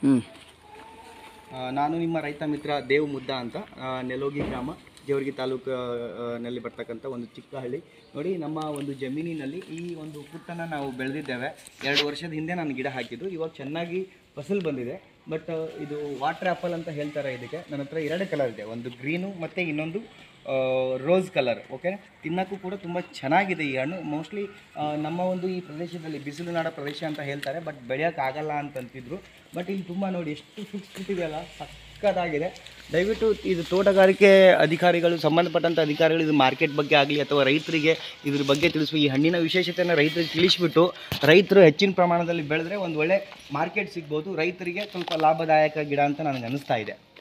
ಹ್ಞೂ ಆ, ನಾನು ನಿಮ್ಮ ರೈತ ಮಿತ್ರ ದೇವ್ ಮುದ್ದ ಅಂತ ಆ, ನೆಲೋಗಿ ಗ್ರಾಮ ಜೇವರ್ಗಿ ತಾಲೂಕು ಆ, ನಲ್ಲಿ ಬರ್ತಕ್ಕಂಥ ಒಂದು ಚಿಕ್ಕ ಹಳ್ಳಿ ನೋಡಿ ನಮ್ಮ ಒಂದು ಜಮೀನಿನಲ್ಲಿ ಈ ಒಂದು ಪುಟ್ಟನ್ನು ನಾವು ಬೆಳೆದಿದ್ದೇವೆ ಎರಡು ವರ್ಷದ ಹಿಂದೆ ನಾನು ಗಿಡ ಹಾಕಿದ್ದು ಇವಾಗ ಚೆನ್ನಾಗಿ ಫಸಲು ಬಂದಿದೆ ಬಟ್ ಇದು ವಾಟರ್ ಆ್ಯಪಲ್ ಅಂತ ಹೇಳ್ತಾರೆ ಇದಕ್ಕೆ ನನ್ನ ಹತ್ರ ಎರಡು ಕಲರ್ ಇದೆ ಒಂದು ಗ್ರೀನು ಮತ್ತು ಇನ್ನೊಂದು ರೋಸ್ ಕಲರ್ ಓಕೆ ತಿನ್ನೋಕ್ಕೂ ಕೂಡ ತುಂಬ ಚೆನ್ನಾಗಿದೆ ಈ ಹಣ್ಣು ಮೋಸ್ಟ್ಲಿ ನಮ್ಮ ಒಂದು ಈ ಪ್ರದೇಶದಲ್ಲಿ ಬಿಸಿಲು ನಾಡ ಪ್ರದೇಶ ಅಂತ ಹೇಳ್ತಾರೆ ಬಟ್ ಬೆಳೆಯೋಕ್ಕಾಗಲ್ಲ ಅಂತಂತಿದ್ರು ಬಟ್ ಇಲ್ಲಿ ತುಂಬ ನೋಡಿ ಎಷ್ಟು ಫಿಕ್ಸ್ ಬಿಟ್ಟಿದೆಯಲ್ಲ ಸಕ್ಕತ್ತಾಗಿದೆ ದಯವಿಟ್ಟು ಇದು ತೋಟಗಾರಿಕೆ ಅಧಿಕಾರಿಗಳು ಸಂಬಂಧಪಟ್ಟಂಥ ಅಧಿಕಾರಿಗಳು ಇದು ಮಾರ್ಕೆಟ್ ಬಗ್ಗೆ ಆಗಲಿ ಅಥವಾ ರೈತರಿಗೆ ಇದ್ರ ಬಗ್ಗೆ ತಿಳಿಸುವ ಈ ಹಣ್ಣಿನ ವಿಶೇಷತೆಯನ್ನು ರೈತರಿಗೆ ತಿಳಿಸ್ಬಿಟ್ಟು ರೈತರು ಹೆಚ್ಚಿನ ಪ್ರಮಾಣದಲ್ಲಿ ಬೆಳೆದ್ರೆ ಒಂದು ಒಳ್ಳೆ ಮಾರ್ಕೆಟ್ ಸಿಗ್ಬೋದು ರೈತರಿಗೆ ಸ್ವಲ್ಪ ಲಾಭದಾಯಕ ಗಿಡ ಅಂತ ನನಗೆ ಅನಿಸ್ತಾ ಇದೆ